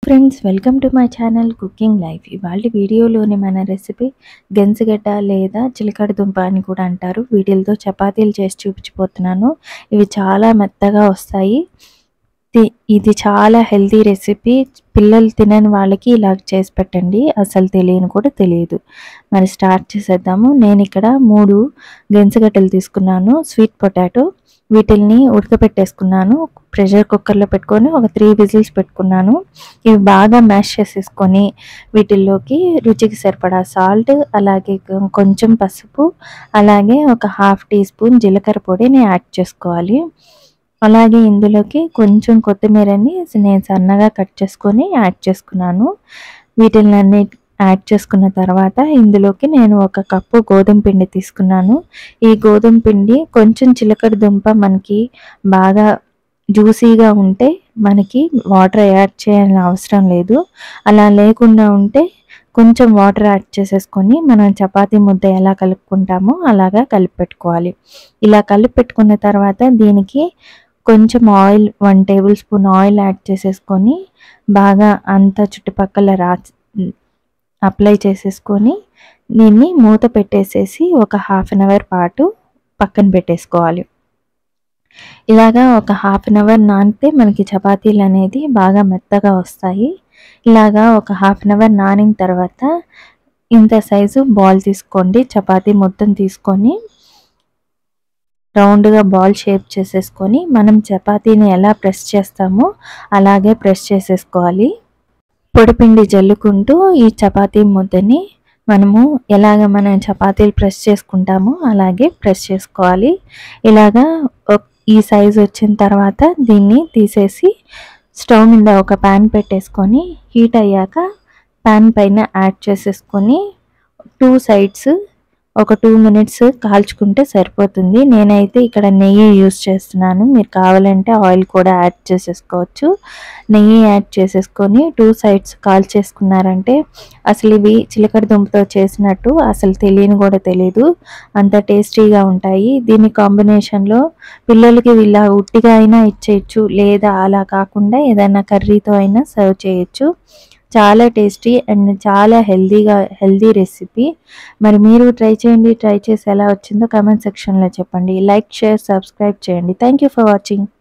friends welcome to my channel cooking life ఇవాళ వీడియోలోని మన రెసిపీ గెంజగడ్డ లేదా చిలకడ దుంప అని కూడా అంటారు వీటిలతో చపాతీలు చేసి చూపించిపోతున్నాను ఇవి చాలా మెత్తగా వస్తాయి ఇది- ఇది చాలా హెల్తీ రెసిపీ పిల్లలు తినని వాళ్ళకి ఇలా చేసి పెట్టండి అసలు తెలియని కూడా తెలియదు మరి స్టార్ట్ చేసేద్దాము నేను ఇక్కడ మూడు గెంజగడ్డలు తీసుకున్నాను స్వీట్ పొటాటో వీటిల్ని ఉడకపెట్టేసుకున్నాను ప్రెషర్ కుక్కర్లో పెట్టుకొని ఒక త్రీ విజిల్స్ పెట్టుకున్నాను ఇవి బాగా మ్యాష్ చేసేసుకొని వీటిల్లోకి రుచికి సరిపడా సాల్ట్ అలాగే కొ- కొంచెం పసుపు అలాగే ఒక హాఫ్ టీ స్పూన్ జీలకర్ర పొడిని యాడ్ చేసుకోవాలి అలాగే ఇందులోకి కొంచెం కొత్తిమీరని నేను సన్నగా కట్ చేసుకొని యాడ్ చేసుకున్నాను వీటిని అన్ని యాడ్ చేసుకున్న తర్వాత ఇందులోకి నేను ఒక కప్పు గోధుమ పిండి తీసుకున్నాను ఈ గోధుమ పిండి కొంచెం చిలకడ దుంప మనకి బాగా జ్యూసీగా ఉంటే మనకి వాటర్ యాడ్ చేయాల్సిన అవసరం లేదు అలా లేకుండా ఉంటే కొంచెం వాటర్ యాడ్ చేసేసుకొని మనం చపాతీ ముద్ద ఎలా కలుపుకుంటామో అలాగా కలిపి పెట్టుకోవాలి ఇలా కలిపి పెట్టుకున్న తర్వాత దీనికి కొంచెం oil one tablespoon oil add చేసేసుకొని బాగా అంతా చుట్టుపక్కల రా అప్లై చేసేసుకొని దీన్ని మూత పెట్టేసేసి ఒక హాఫ్ అన్ అవర్ పాటు పక్కన పెట్టేసుకోవాలి ఇలాగా ఒక హాఫ్ అన్ అవర్ నానితే మనకి చపాతీలు అనేది బాగా మెత్తగా వస్తాయి ఇలాగా ఒక హాఫ్ అన్ అవర్ నానిన తర్వాత ఇంత సైజు బాల్ తీసుకోండి చపాతీ మొత్తం తీసుకొని రౌండ్గా బాల్ షేప్ చేసేసుకొని మనం చపాతీని ఎలా ప్రెస్ చేస్తామో అలాగే ప్రెస్ చేసేసుకోవాలి పొడిపిండి జల్లుకుంటూ ఈ చపాతీ ముద్దని మనము ఎలాగ మనం చపాతీలు ప్రెస్ చేసుకుంటామో అలాగే ప్రెస్ చేసుకోవాలి ఇలాగా ఒక్- ఈ సైజ్ వచ్చిన తర్వాత దీన్ని తీసేసి స్టవ్ మీద ఒక ప్యాన్ పెట్టేసుకొని హీట్ అయ్యాక ప్యాన్ పైన యాడ్ చేసేసుకొని టూ సైడ్స్ ఒక టూ మినిట్స్ కాల్చుకుంటే సరిపోతుంది నేనైతే ఇక్కడ నెయ్యి యూస్ చేస్తున్నాను మీరు కావాలంటే ఆయిల్ కూడా యాడ్ చేసేసుకోవచ్చు నెయ్యి యాడ్ చేసేసుకొని టూ సైడ్స్ కాల్చేసుకున్నారంటే అసలు ఇవి చిలకడ దుంపతో చేసినట్టు అసలు తెలియని కూడా తెలియదు అంత టేస్టీగా ఉంటాయి దీని కాంబినేషన్లో పిల్లలకి ఇలా ఉట్టిగా అయినా ఇచ్చేయచ్చు లేదా అలా కాకుండా ఏదైనా కర్రీతో అయినా సర్వ్ చేయొచ్చు చాలా టేస్టీ అండ్ చాలా హెల్దీగా హెల్దీ రెసిపీ మరి మీరు ట్రై చేయండి ట్రై చేసి ఎలా వచ్చిందో కమెంట్ సెక్షన్లో చెప్పండి లైక్ షేర్ సబ్స్క్రైబ్ చేయండి థ్యాంక్ యూ ఫర్ వాచింగ్